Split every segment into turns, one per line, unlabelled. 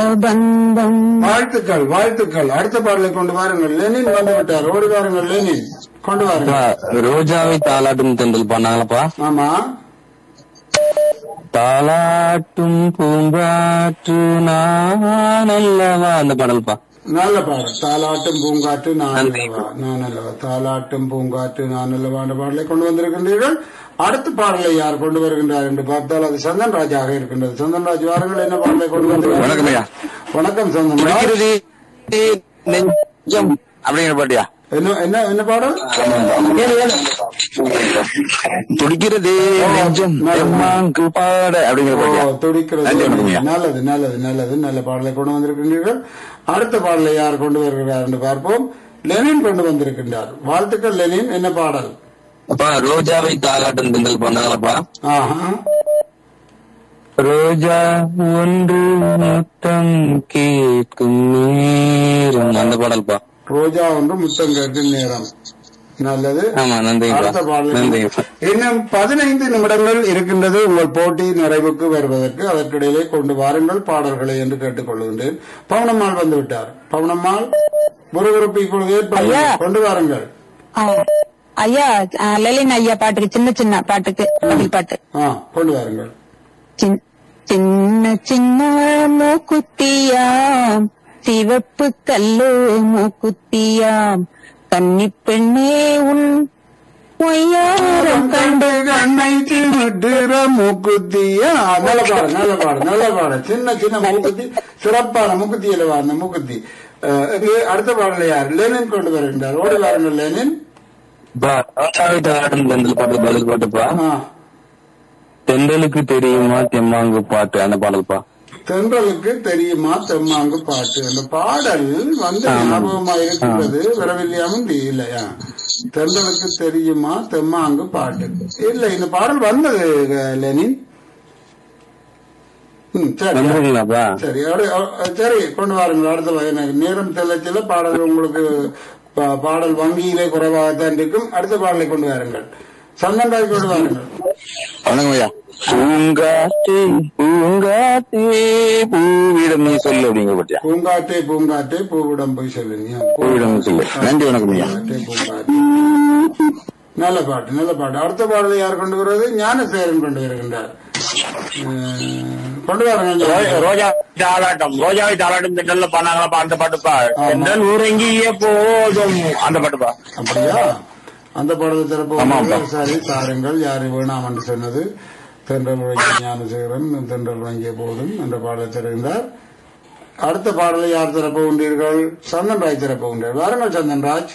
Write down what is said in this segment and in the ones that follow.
பந்தம்
வாழ்த்துக்கள் வாழ்த்துக்கள் அடுத்த பாடலை கொண்டு வாருங்கள் லெனின் வந்து விட்டார் ஓடி வாருங்கள் லெனின் கொண்டு
அப்பா,
வாருங்கள்
ரோஜாவை தாலாட்டும் தென்றல் பண்ணாங்களப்பா
ஆமா
தாலாட்டும் பூங்காற்று நான் அல்லவா அந்த பாடல்பா
நல்ல பாடல் தாலாட்டும் பூங்காற்று நான்
நன்றி.
அல்லவா நான் அல்லவா தாலாட்டும் பூங்காற்று நான் அல்லவா என்ற பாடலை கொண்டு வந்திருக்கின்றீர்கள் அடுத்த பாடலை யார் கொண்டு வருகின்றார் என்று பார்த்தால் அது சந்தன் ராஜாக இருக்கின்றது சந்தன் ராஜ் வாருங்கள் என்ன பாடலை கொண்டு
வணக்கம் ஐயா.
வந்திருக்கிறார் வணக்கம் சந்தன் ராஜ்.
துடிக்கிறது நெஞ்சம் அப்படிங்கிற பாட்டியா
என்ன என்ன என்ன பாடல்
துடிக்கிறது நெஞ்சம்
நல்லது.
எம்மாங்கு பாட அப்படிங்கிற பாட்டியா
ஓ, துடிக்கிறது
நன்றி வணக்கம் ஐயா.
நல்லது நல்லது நல்லது நல்ல பாடலை கொண்டு வந்திருக்கின்றீர்கள் அடுத்த பாடலை யார் கொண்டு வருகிறார் என்று பார்ப்போம் லெனின் கொண்டு வந்திருக்கின்றார் வாழ்த்துக்கள் லெனின் என்ன பாடல்
அப்பா ரோஜாவை தாலாட்டும் தென்றல் பண்ணாங்களப்பா
ஆஹா
ரோஜா ஒன்று முத்தம் கேட்கும் நேரம் அந்த பாடல்பா
ரோஜா ஒன்று முத்தம் கேட்கும் நேரம் நல்லது
ஆமா நன்றிங்கப்பா
அடுத்த பாடல்
நன்றிங்கப்பா
இன்னும் பதினைந்து நிமிடங்கள் இருக்கின்றது உங்கள் போட்டி நிறைவுக்கு வருவதற்கு அதற்கிடையிலே கொண்டு வாருங்கள் பாடல்களை என்று கேட்டுக்கொள்கின்றேன் பவனம்மாள் வந்து விட்டார் பவனம்மாள் முருகருப்பு இப்பொழுது ஏற்பாடு
ஐயா.
கொண்டு வாருங்கள்
ஆ, ஐயா ஆ, லலின் ஐயா பாட்டுக்கு சின்ன சின்ன பாட்டுக்கு பதில் பாட்டு
ஆ கொண்டு வாருங்கள்
சின்- சின்ன சின்ன மூக்குத்தியாம் சிவப்பு கல்லு மூக்குத்தியாம் கன்னி பெண்ணே உன் பொய்யாரம் கண்டு
கண்ணை சிமிட்டுற மூக்குத்தியா நல்ல பாடு நல்ல பாடு நல்ல பாடு சின்ன சின்ன மூக்குத்தி சிறப்பான மூக்குத்தியில வாழ்ந்த மூக்குத்தி அஹ், இங்கே அடுத்த பாடல யார் லெனின் கொண்டு வருகின்றார் ஓடி வாருங்கள் லெனின்
அப்பா, ரோஜாவை தாலாட்டும் தென்றல் பாட்டு பதில் பாட்டுப்பா
ஆ,
தென்றலுக்கு தெரியுமா தெம்மாங்கு பாட்டு அந்த பாடல்பா
தென்றலுக்கு தெரியுமா தெம்மாங்கு பாட்டு அந்த பாடல் வந்து ஞாபகமா இருக்கின்றது வரவில்லையாமும் இல்லையா தென்றலுக்கு தெரியுமா தெம்மாங்கு பாட்டு இல்ல இந்த பாடல் வந்தது அஹ், லெனின் ம், சரி
நன்றிங்களாப்பா
சரி அடு- அ- சரி கொண்டு வாருங்கள் அடுத்த வகை. எனக்கு நேரம் செல்லச்சில பாடல் உங்களுக்கு பா- பாடல் வங்கியிலே குறைவாகத்தான் இருக்கும் அடுத்த பாடலை கொண்டு வாருங்கள் சந்தன்ராய் கொண்டு வாருங்கள்
வணக்கம் ஐயா பூங்காற்றே பூங்காற்றே பூவிடம் நீ சொல்லு அப்படிங்கிற பாட்டியா
பூங்காற்றே பூங்காற்றே பூவிடம் போய் சொல்லுங்க
பூவிடம் சொல்லு நன்றி வணக்கம் ஐயா
பூங்காற்றே பூங்காற்றே நல்ல பாட்டு நல்ல பாட்டு அடுத்த பாடலை யார் கொண்டு வருவது ஞானசேகரன் கொண்டு வருகின்றார் அஹ், கொண்டு வாருங்க
ரோஜா தாளாட்டம் ரோஜாவை தாளாட்டம் திண்டல்ல பண்ணாங்களப்பா அந்த பாட்டுப்பா
ஆமா.
தென்றல் ஊரங்கிய போதும் அந்த பாட்டுப்பா
அப்படியா அந்த படத்தை திறப்பு
ஆமாப்பா.
சரி தாருங்கள் யாரு வேணாம் என்று சொன்னது தென்றல் வழங்கிய ஞானசேகரன் தென்றல் வழங்கிய போதும் என்ற பாடலை தருகின்றார் அடுத்த பாடலை யார் திறப்ப உண்டீர்கள் சந்தன்ராஜ் திறப்ப உண்டீர்கள் வாருங்கள் சந்தன்ராஜ்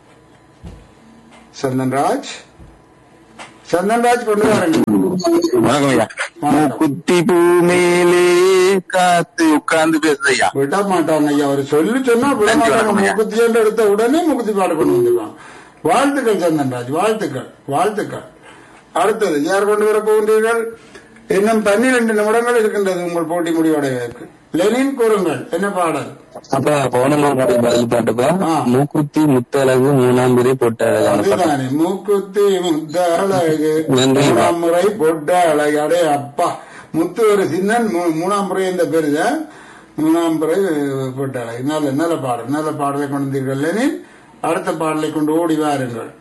சந்தன்ராஜ் சந்தன்ராஜ் கொண்டு வாருங்கள்
வணக்கம் ஐயா குத்தி பூ மேலே காத்து உட்கார்ந்து பேசுது ஐயா
விட மாட்டாங்க ஐயா அவர் சொல்லி சொன்னா விட
நன்றி,
மாட்டாங்க
வணக்கம் ஐயா.
முக்குத்தி என்று எடுத்த உடனே முக்குத்தி பாட கொண்டு வந்துருவாங்க வாழ்த்துக்கள் சந்தன்ராஜ் வாழ்த்துக்கள் வாழ்த்துக்கள் அடுத்தது யார் கொண்டு வர போகின்றீர்கள் இன்னும் பன்னிரண்டு நிமிடங்கள் இருக்கின்றது உங்கள் போட்டி முடிவடைவதற்கு லெனின் கூறுங்கள் என்ன பாடல்
அப்ப பௌர்ணமா பாடல் பதில் பாட்டுப்பா
ஆ.
மூக்குத்தி முத்தழகு மூணாம் பிறை பொட்ட அழகு அந்த பாட்டு
அதுதானே மூக்குத்தி முத்த அழகு
நன்றி.
மூணாம் முறை பொட்ட அழகு அடே அப்பா முத்து ஒரு சின்னன் மூ- மூணாம் முறை இந்த பெருத மூணாம் முறை பொட்ட அழகு நல்ல நல்ல பாடல் நல்ல பாடலை கொண்டு வந்தீர்கள் லெனின் அடுத்த பாடலை கொண்டு ஓடி வாருங்கள்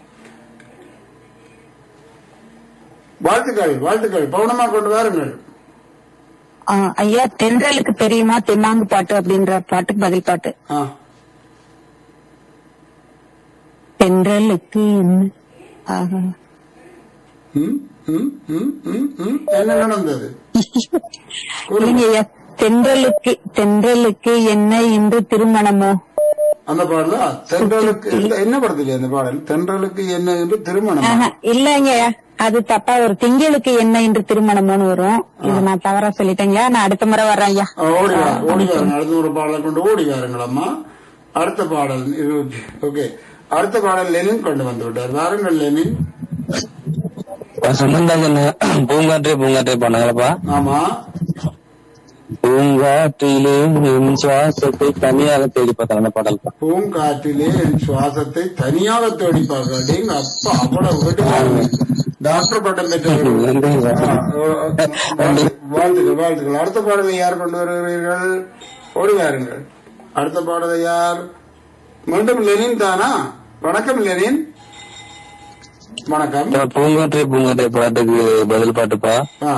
வாழ்த்துக்கள் வாழ்த்துக்கள் பவுனமா கொண்டு வாருங்கள்
ஆ, ஐயா தென்றலுக்கு தெரியுமா தெம்மாங்கு பாட்டு அப்படின்ற பாட்டுக்கு பதில் பாட்டு
ஆ,
தென்றலுக்கு என்ன ஆஹா.
ம், ம், ம், ம், ம். என்ன நடந்தது
இல்லைங்க ஐயா தென்றலுக்கு தென்றலுக்கு என்ன இன்று திருமணமோ
அந்த பாடலா தென்றலுக்கு இந்த- என்ன படத்துல அந்த பாடல் தென்றலுக்கு என்ன என்று திருமணம்
ஆஹா, இல்லைங்க ஐயா அது தப்பா ஒரு திங்களுக்கு என்ன இன்று திருமணமோன்னு வரும் இது நான் தவறா சொல்லிட்டேங்க நான் அடுத்த முறை வர்றேன் ஐயா
ஆ, ஓடி வா ஓடி வாருங்க அடுத்த ஒரு பாடலை கொண்டு ஓடி வாருங்கள் அம்மா அடுத்த பாடல் ஓகே அடுத்த பாடல் லெனின் கொண்டு வந்து விட்டார் வாருங்கள் லெனின்
சொன்னதாங்க பூங்காற்றே பூங்காற்றே பண்ணாங்களப்பா
ஆமா
பூங்காற்றிலே என் சுவாசத்தை தனியாக தேடி பார்த்தாங்க அந்த பாடல்பா
பூங்காற்றிலே என் சுவாசத்தை தனியாக தேடி பார்க்க எங்க அப்பா அவ்வளவு வீட்டுக்காரங்க டாக்டர் பட்டம் பெற்றவர்கள்
நன்றி
ஆ, ஓ, ஓ, வாழ்த்துக்கள் வாழ்த்துக்கள் அடுத்த பாடலை யார் கொண்டு வருகிறீர்கள் ஓடி வாருங்கள் அடுத்த பாடலை யார் மீண்டும் லெனின் தானா வணக்கம் லெனின் வணக்கம்
பூங்காற்றே பூங்காற்றே பாட்டுக்கு பதில் பாட்டுப்பா
ஆ,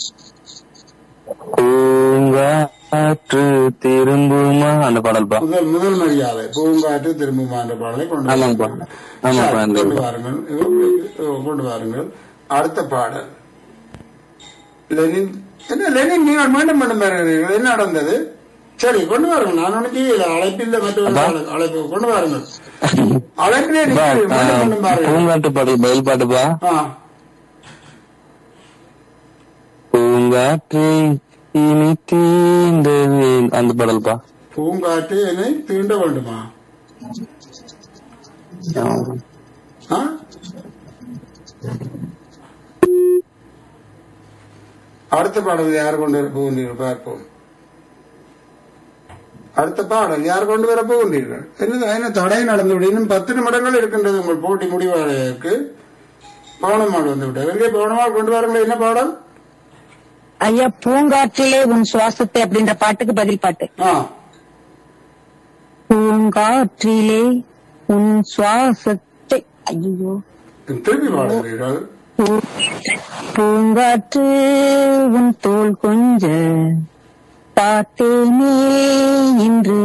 பூங்காற்று திரும்புமா அந்த பாடல்பா
முதல் முதல் மரியாதை பூங்காற்று திரும்புமா என்ற பாடலை கொண்டு
ஆமாங்கப்பா
வாருங்கள்.
ஆமாப்பா
சரி,
அந்த
கொண்டு வாருங்கள் ஓ, கொண்டு வாருங்கள் அடுத்த பாடல் லெனின் என்ன லெனின் நீங்கள் மீண்டும் மீண்டும் வருகிறீர்கள் என்ன நடந்தது சரி கொண்டு வாருங்கள் நான் உனக்கு அழைப்பில்லை மற்ற அழைப்பு கொண்டு வாருங்கள் அழைப்பிலே
பா,
நிற்கிறீர்கள். மீண்டும் மீண்டும்
ஆ,
பாருங்கள்
பூங்காற்று பாடல் பதில் பாட்டுப்பா
ஆ
பூங்காற்றை இனி தீண்டவே அந்த பாடல்பா
பூங்காற்று என்னை தீண்ட வேண்டுமா ஆ? அடுத்த பாடல் யார் கொண்டு வர போகின்றீர்கள் பார்ப்போம் அடுத்த பாடல் யார் கொண்டு வர போகின்றீர்கள் என்னது என்ன தடை நடந்து விடும் இன்னும் பத்து நிமிடங்கள் இருக்கின்றது உங்கள் போட்டி முடிவதற்கு பவனமாள் வந்து விட்டார் எங்கே பவனமாள் கொண்டு வாருங்கள் என்ன பாடல்
ஐயா பூங்காற்றிலே உன் சுவாசத்தை அப்படின்ற பாட்டுக்கு பதில் பாட்டு
ஆ
பூங்காற்றிலே உன் சுவாசத்தை ஐயோ
திருப்பி பாடுகிறீர்கள்
பூங்காற்று உன் தோல் கொஞ்ச பார்த்தேனே இன்று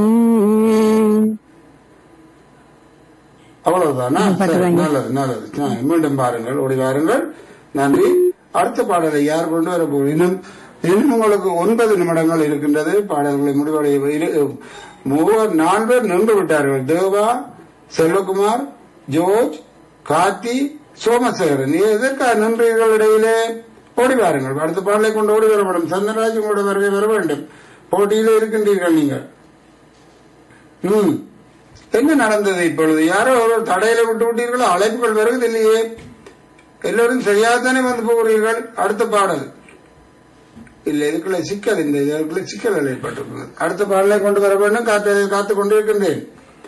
அவ்வளவுதானா
ஆ,
சரி,
பார்த்துக்கோங்க.
நல்லது நல்லது ஆ, மீண்டும் பாருங்கள் ஓடி வாருங்கள் நன்றி அடுத்த பாடலை யார் கொண்டு வர போகும் இன்னும் இன்னும் உங்களுக்கு ஒன்பது நிமிடங்கள் இருக்கின்றது பாடல்களை முடிவடைய இரு- மூவர் நான்கு நின்று விட்டார்கள் தேவா செல்வகுமார் ஜோர்ஜ் கார்த்தி சோமசேகரன் நீ எதற்காக நின்றீர்கள் இடையிலே ஓடி வாருங்கள் அடுத்த பாடலை கொண்டு ஓடி வர வேண்டும் சந்திரராஜ் உங்களோட வருகை வர வேண்டும் போட்டியிலே இருக்கின்றீர்கள் நீங்கள் ம் என்ன நடந்தது இப்பொழுது யாரோ ஒரு தடையில விட்டு விட்டீர்களோ அழைப்புகள் வருவதில்லையே எல்லோரும் சரியாகத்தானே வந்து போகிறீர்கள் அடுத்த பாடல் இல்ல இதுக்குள்ள சிக்கல் இந்த இதுக்குள்ள சிக்கல் ஏற்பட்டிருக்கிறது அடுத்த பாடலை கொண்டு வர வேண்டும் காத்து காத்துக் கொண்டிருக்கின்றேன்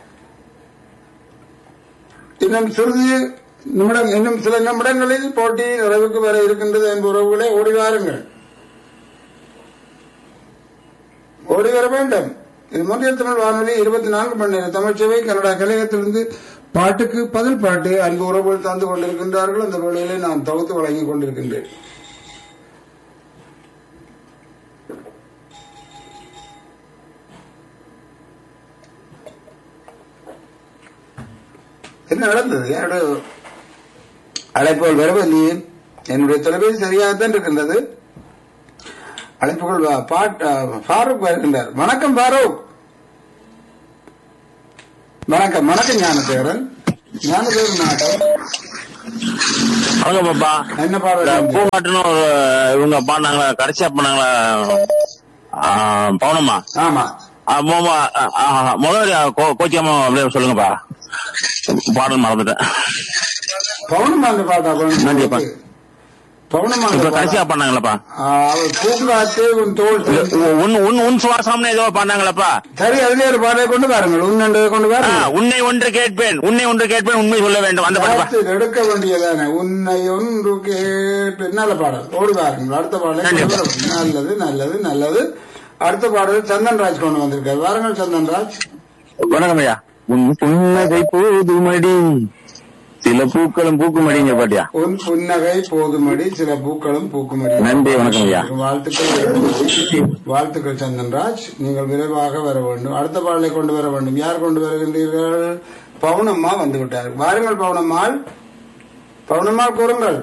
இன்னும் சிறிது நிமிடம் இன்னும் சில நிமிடங்களில் போட்டி நிறைவுக்கு வர இருக்கின்றது என்ற உறவுகளை ஓடி வாருங்கள் ஓடி வர வேண்டும் இது மொழியல் தமிழ் வானொலி இருபத்தி நான்கு மணி நேரம் தமிழ்ச்சேவை கன்னடா கலையகத்திலிருந்து பாட்டுக்கு பதில் பாட்டு அன்பு உறவுகள் தந்து கொண்டிருக்கின்றார்கள் அந்த வேளையிலே நான் தொகுத்து வழங்கிக் கொண்டிருக்கின்றேன் என்ன நடந்தது யாரோட அழைப்புகள் வரவில்லையே என்னுடைய தொலைபேசி சரியாகத்தான் இருக்கின்றது அழைப்புகள் வா- பாட் ஆ, ஃபாரூக் வருகின்றார் வணக்கம் ஃபாரூக் வணக்கம் வணக்கம் ஞானதேவரன் ஞானதேவரன் நாட்டம்
வணக்கம் பாப்பா
என்ன
இந்த
பாடல்
பூங்காட்டுன்னு ஒரு இவங்க பாடினாங்களா கடைசியா பண்ணாங்களா பவுனம்மா
ஆமா
முதல் கோச்சியம்மா அப்படியே சொல்லுங்கப்பா பாடல் மறந்துட்டேன்
பவுனமா அந்த பாட்டா
நன்றிப்பா.
பவுனமா
இப்ப கடைசியா பண்ணாங்களப்பா
அவர் பூங்காத்து உன் தோல் சேர்த்து.
உன் உன் உன் சுவாசம்னு ஏதோ பண்ணாங்களப்பா
சரி அதுல ஒரு பாடலை கொண்டு வாருங்கள் உன்னண்டை கொண்டு
ஆ,
வாருங்கள்
உன்னை ஒன்று கேட்பேன் உன்னை ஒன்று கேட்பேன் உண்மை சொல்ல வேண்டும் அந்த பாட்டுப்பா
பார்த்து எடுக்க வேண்டியதானே உன்னை ஒன்று கேட்டு நல்ல பாடல் ஓடி வாருங்கள் அடுத்த பாடலை
நன்றி.
கொண்டு வரவும். நல்லது நல்லது நல்லது அடுத்த பாடல் சந்தன்ராஜ் கொண்டு வந்திருக்காரு வாருங்கள் சந்தன்ராஜ்
வணக்கம் ஐயா உன் புன்னகை போதுமடி சில பூக்களும் பூக்குமடிங்க பாட்டியா
உன் புன்னகை போதுமடி சில பூக்களும் பூக்குமடி
நன்றி, வணக்கம் ஐயா.
வாழ்த்துக்கள் வாழ்த்துக்கள் சந்தன்ராஜ் நீங்கள் விரைவாக வர வேண்டும் அடுத்த பாடலை கொண்டு வர வேண்டும் யார் கொண்டு வருகின்றீர்கள் பவுனம்மா வந்து விட்டார் வாருங்கள் பவுனம்மாள் பவுனம்மாள் கூறுங்கள்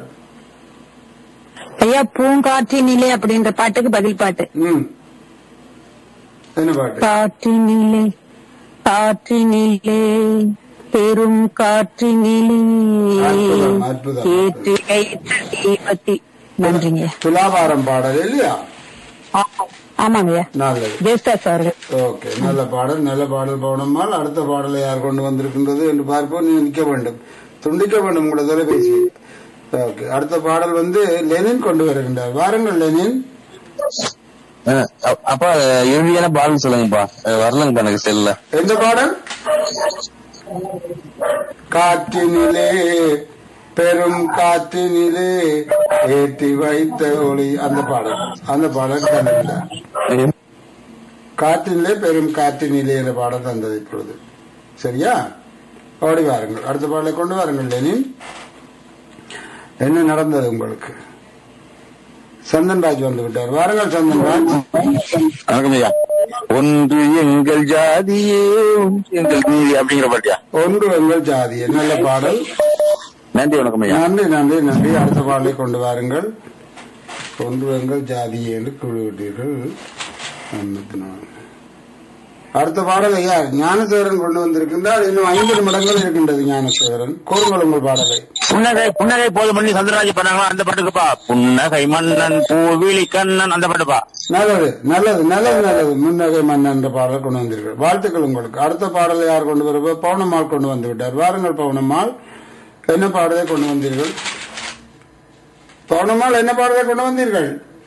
ஐயா பூங்காற்றினிலே அப்படின்ற பாட்டுக்கு பதில் பாட்டு
ம் என்ன பாட்டு
காற்றினிலே காற்றினிலே பெரும் காற்றினிலே
அற்புதம், அற்புதம்.
ஏற்று வைத்த தீபத்தி நன்றிங்க
துலாபாரம் பாடல் இல்லையா
ஆமா- ஆமாங்கய்யா
நல்லது
ஜெயஸ்தாஸ் அவர்கள்
ஓகே நல்ல பாடல் நல்ல பாடல் பவுனம்மாள் அடுத்த பாடலை யார் கொண்டு வந்திருக்கின்றது என்று பார்ப்போம் நீ நிற்க வேண்டும் துண்டிக்க வேண்டும் உங்களோட தொலைபேசி ஓகே அடுத்த பாடல் வந்து லெனின் கொண்டு வருகின்றார் வாருங்கள் லெனின்
அஹ், அ- அப்பா இறுதியான பாடல் சொல்லுங்கப்பா அஹ், வரலங்கப்பா எனக்கு செல்ல
எந்த பாடல் காற்றினிலே பெரும் காற்றினிலே ஏற்றி வைத்த ஒளி அந்த பாடல் அந்த பாடல் தந்திருந்தார் காற்றினிலே பெரும் காற்றினிலே என்ற பாடல் தந்தது இப்பொழுது சரியா ஓடி வாருங்கள் அடுத்த பாடலை கொண்டு வாருங்கள் லெனின் என்ன நடந்தது உங்களுக்கு சந்தன்ராஜ் வந்து விட்டார் வாருங்கள் சந்தன்ராஜ்
வணக்கம் ஐயா ஒன்று எங்கள் ஜாதியே ஒன்று எங்கள் நீதி அப்படிங்கிற பாட்டியா
ஒன்று எங்கள் ஜாதிய நல்ல பாடல்
நன்றி வணக்கம் ஐயா
நன்றி நன்றி நன்றி அடுத்த பாடலை கொண்டு வாருங்கள் ஒன்று எங்கள் ஜாதியே என்று கூறிவிட்டீர்கள் ஐம்பத்தி நாலு. அடுத்த பாடல் ஐயா ஞானசேகரன் கொண்டு வந்திருக்கின்றார் இன்னும் ஐந்து நிமிடங்கள் இருக்கின்றது ஞானசேகரன் கூறுங்கள் உங்கள் பாடலை
புன்னகை புன்னகை போது பண்ணி சந்திரராஜ் பண்ணாங்களா அந்த பாட்டுக்குப்பா புன்னகை மன்னன் பூவிழி கண்ணன் அந்த பாட்டுப்பா
நல்லது நல்லது நல்லது நல்லது முன்னகை மன்னன் என்ற பாடல் கொண்டு வந்தீர்கள் வாழ்த்துக்கள் உங்களுக்கு அடுத்த பாடலை யார் கொண்டு வருவோ பவுனம்மாள் கொண்டு வந்து விட்டார் வாருங்கள் பவுனம்மாள் என்ன பாடலை கொண்டு வந்தீர்கள் பவுனம்மாள் என்ன பாடலை கொண்டு வந்தீர்கள்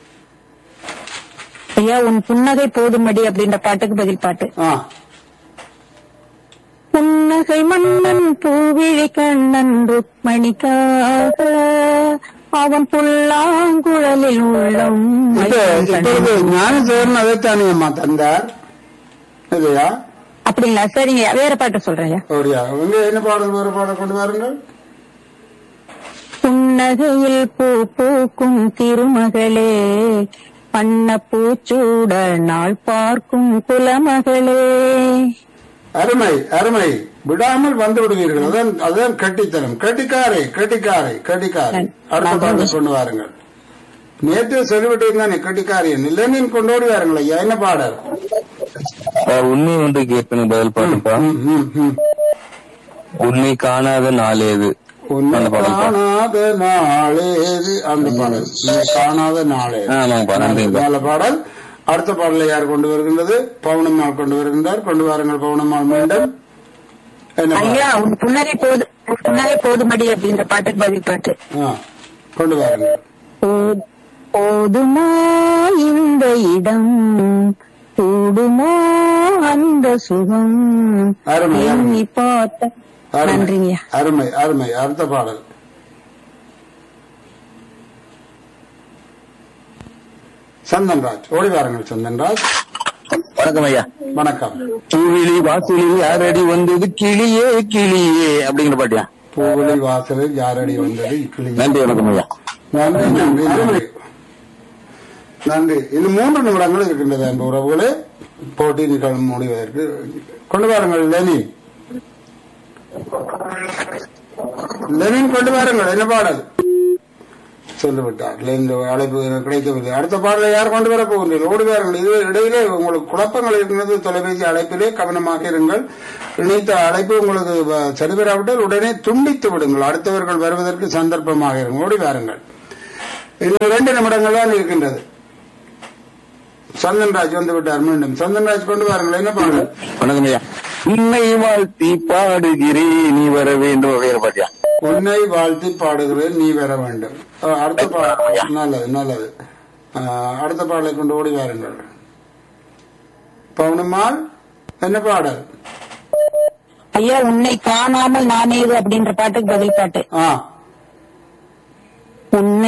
ஐயா உன் புன்னகை போதுமடி அப்படின்ற பாட்டுக்கு பதில் பாட்டு
ஆ
புன்னகை மன்னன் பூவிழி கண்ணன் ருக்மணிக்காக அவன் புல்லாங்குழலில் உள்ளம்
இப்ப இப்பொழுது ஞானசேகரன் அதைத்தானே அம்மா தந்தார் இல்லையா
அப்படிங்களா சரிங்க வேற பாட்டு சொல்றேன் ஐயா.
அப்படியா உங்க என்ன பாடல் வேறு பாடல் கொண்டு வாருங்கள்
புன்னகையில் பூ பூக்கும் திருமகளே பண்ண பூச்சூட நாள் பார்க்கும் குலமகளே
அருமை அருமை விடாமல் வந்து விடுவீர்கள் அதான் அதான் கட்டித்தனம் கட்டிக்காரை கட்டிக்காரை கட்டிக்காரை அடுத்த பாடலை கொண்டு வாருங்கள் நேற்று சொல்லிவிட்டீங்க தானே கட்டிக்காரியன் இல்லைன்னு கொண்டு ஓடி வாருங்கள் ஐயா என்ன பாடல்
அஹ், உண்மை ஒன்று கேட்பேன் பதில் பாட்டுப்பா
ம், ம், ம்.
உன்னை காணாத நாளேது
உன்னை
அந்த பாடல் பா.
காணாத நாளேது அந்த பாடல் உன்னை காணாத நாளேது
ஆமாங்கப்பா நன்றிங்கப்பா
நல்ல பாடல் அடுத்த பாடலை யார் கொண்டு வருகின்றது பவுனம்மாள் கொண்டு வருகின்றார் கொண்டு வாருங்கள் பவுனம்மாள் மீண்டும் என்ன பாடல்?
ஐயா உன் புன்னகை போது உன் புன்னகை போதுமடி அப்படின்ற பாட்டுக்கு பதில் பாட்டு
ஆ, கொண்டு வாருங்கள்
போ- போதுமா இந்த இடம் கூடுமோ அந்த சுகம்
அருமை, அருமை.
எண்ணி பார்த்த
அருமை
நன்றிங்கய்யா
அருமை அருமை அடுத்த பாடல் சந்தன்ராஜ் ஓடி வாருங்கள் சந்தன்ராஜ்
வணக்கம் ஐயா
வணக்கம்
பூவிழி வாசலில் யாரடி வந்தது கிளியே கிளியே அப்படிங்கிற பாட்டியா
பூவலி வாசலில் யாரடி வந்தது கிளி
நன்றி வணக்கம் ஐயா
நன்றி நன்றி நன்றி நன்றி இன்னும் மூன்று நிமிடங்கள் இருக்கின்றது அன்பு உறவுகளே போட்டி நிகழ்வு முடிவதற்கு கொண்டு வாருங்கள் லெனின் லெனின் கொண்டு வாருங்கள் என்ன பாடல் சொல்லிவிட்டார் இந்த அழைப்பு எனக்கு கிடைக்கவில்லை அடுத்த பாடலை யார் கொண்டு வரப் போகின்றீர்கள் ஓடி வாருங்கள் இது இடையிலே உங்களுக்கு குழப்பங்கள் இருக்கிறது தொலைபேசி அழைப்பிலே கவனமாக இருங்கள் இணைத்த அழைப்பு உங்களுக்கு வ- சரிவராவிட்டால் உடனே துண்டித்து விடுங்கள் அடுத்தவர்கள் வருவதற்கு சந்தர்ப்பமாக இருங்கள் ஓடி வாருங்கள் இன்னும் ரெண்டு நிமிடங்கள் தான் இருக்கின்றது சந்தன்ராஜ் வந்து விட்டார் மீண்டும் சந்தன்ராஜ் கொண்டு வாருங்கள் என்ன பாடல்
வணக்கம் ஐயா உன்னை வாழ்த்தி பாடுகிறேன் நீ வர வேண்டும் அப்படிங்கிற பாட்டியா
உன்னை வாழ்த்தி பாடுகிறேன் நீ வர வேண்டும் அஹ், அடுத்த பாடல் நல்லது நல்லது அஹ், அடுத்த பாடலை கொண்டு ஓடி வாருங்கள் பவுனம்மாள் என்ன பாடல்
ஐயா உன்னை காணாமல் நானேது அப்படின்ற பாட்டுக்கு பதில் பாட்டு
ஆ
உன்னை